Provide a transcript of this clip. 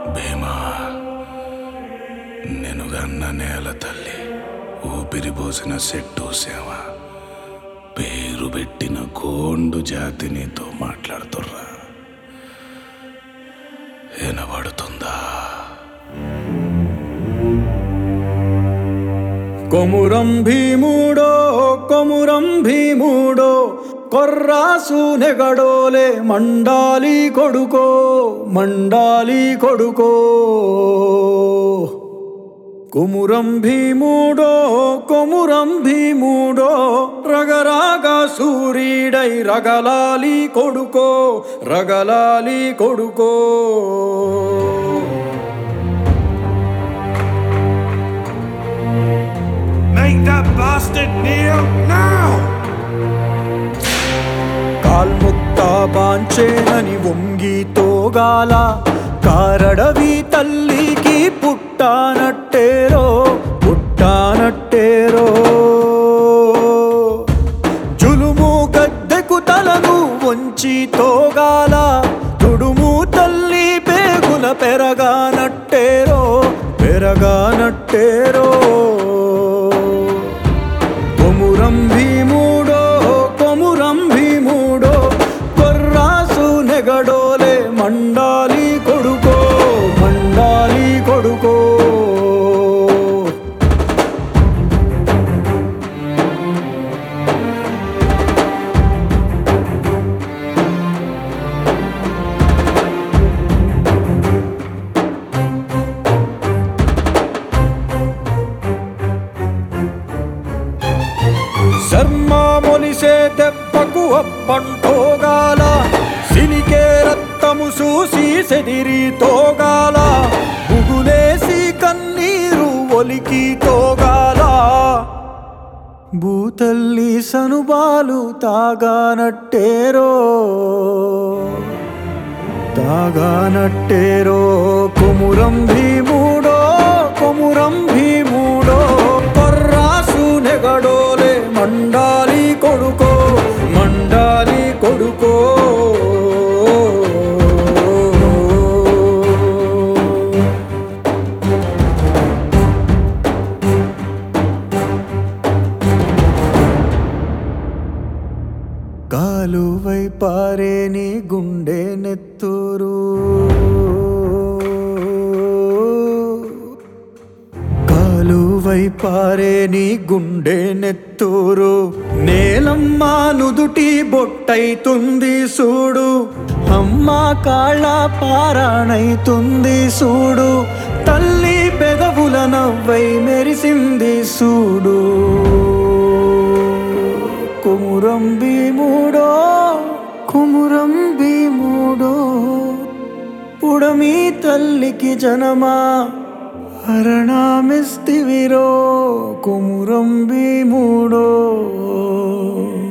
భీమా నెనుగన్న నేల తల్లి ఊపిరి పోసిన సెట్టు సేవ పేరు పెట్టిన కోండు జాతి నీతో మాట్లాడుతుర్రా వినబడుతుందా కొమురం భీముడో కొమురం భీముడో కొర్రాసు నెగడోలే మండాలి కొడుకో మండాలి కొడుకో కుమురం భీముడో కొమురం భీముడో రగరాగా సూర్యుడై రగలాలి కొడుకో రగలాలి కొడుకో Make that bastard kneel now! కాల్ముక్తా బాంచేనని వంగి తోగాల కారడవి తల్లికి పుట్టానట్టేరో పుట్టానట్టేరో జులుము గద్దెకు తలను వంచి తోగాల తుడుము తల్లి పేగుల పెరగానట్టేరో పెరగానట్టేరో కొమురం భీముడో కొమురం భీముడో కొర్రాసు నెగడోలే మండాలి కొడుకో మండాలి కొడుకో శర్మ మొలిసే దెబ్బకు అప్పంటోగాల సిలికే రక్తము చూసి సెదిరి తోగాల బుగులేసి కన్నీరు ఒలికి తోగాల భూతల్లి సనుబాలు తాగానట్టేరో తాగానట్టేరో కొమురం భీముడో కొమురం భీముడో కొర్రాసు నెగడోలే మండాలి కొడుకో మండాలి కొడుకో కాలువై పారే నీ గుండె నెత్తూరు కాలువై పారే నీ గుండె నెత్తూరు నేలమ్మ నుదుటి బొట్టైతుంది సూడు అమ్మ కాళ్ళ పారాణైతుంది సూడు తల్లి పెదవుల నవ్వై మెరిసింది సూడు కుమురం భీముడో కుమురం భీముడో పుడమి తల్లికి జనమా అరణామిస్తివిరో కుమురం భీముడో